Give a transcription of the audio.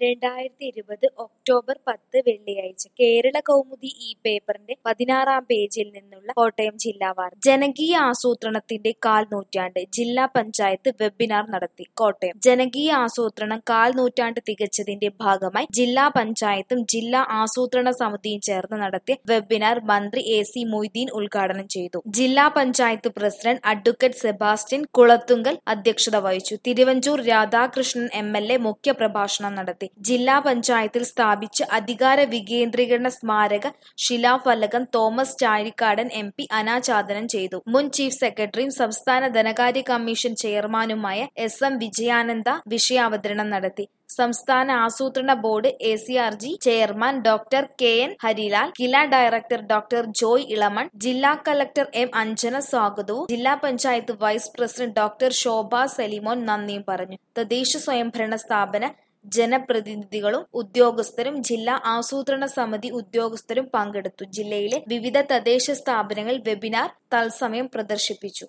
രണ്ടായിരത്തി ഇരുപത് ഒക്ടോബർ പത്ത് വെള്ളിയാഴ്ച കേരള കൗമുദി ഈ പേപ്പറിന്റെ പതിനാറാം പേജിൽ നിന്നുള്ള കോട്ടയം ജില്ലാ വാർത്ത ജനകീയ ആസൂത്രണത്തിന്റെ കാൽ നൂറ്റാണ്ട് ജില്ലാ പഞ്ചായത്ത് വെബിനാർ നടത്തി കോട്ടയം ജനകീയ ആസൂത്രണം കാൽ നൂറ്റാണ്ട് തികച്ചതിന്റെ ഭാഗമായി ജില്ലാ പഞ്ചായത്തും ജില്ലാ ആസൂത്രണ സമിതിയും ചേർന്ന് നടത്തിയ വെബിനാർ മന്ത്രി എ സി മൊയ്തീൻ ഉദ്ഘാടനം ചെയ്തു ജില്ലാ പഞ്ചായത്ത് പ്രസിഡന്റ് അഡ്വക്കേറ്റ് സെബാസ്റ്റ്യൻ കുളത്തുങ്കൽ അധ്യക്ഷത വഹിച്ചു Thiruvanchoor Radhakrishnan M L A മുഖ്യപ്രഭാഷണം നടത്തി ജില്ലാ പഞ്ചായത്തിൽ സ്ഥാപിച്ച അധികാര വികേന്ദ്രീകരണ സ്മാരക ശിലാഫലകം തോമസ് ചാഴിക്കാടൻ എം പി അനാച്ഛാദനം ചെയ്തു മുൻ ചീഫ് സെക്രട്ടറിയും സംസ്ഥാന ധനകാര്യ കമ്മീഷൻ ചെയർമാനുമായ എസ് എം വിജയാനന്ദ വിഷയാവതരണം നടത്തി സംസ്ഥാന ആസൂത്രണ board A C R G chairman doctor K N Harilal Kila director doctor Joy Elamon ജില്ലാ കളക്ടർ എം അഞ്ജന സ്വാഗതവും ജില്ലാ panchayat vice president doctor Shobha Salimon നന്ദിയും പറഞ്ഞു തദ്ദേശ സ്വയംഭരണ സ്ഥാപന ജനപ്രതിനിധികളും ഉദ്യോഗസ്ഥരും ജില്ലാ ആസൂത്രണ സമിതി ഉദ്യോഗസ്ഥരും പങ്കെടുത്തു ജില്ലയിലെ വിവിധ തദ്ദേശ സ്ഥാപനങ്ങൾ വെബിനാർ തത്സമയം പ്രദർശിപ്പിച്ചു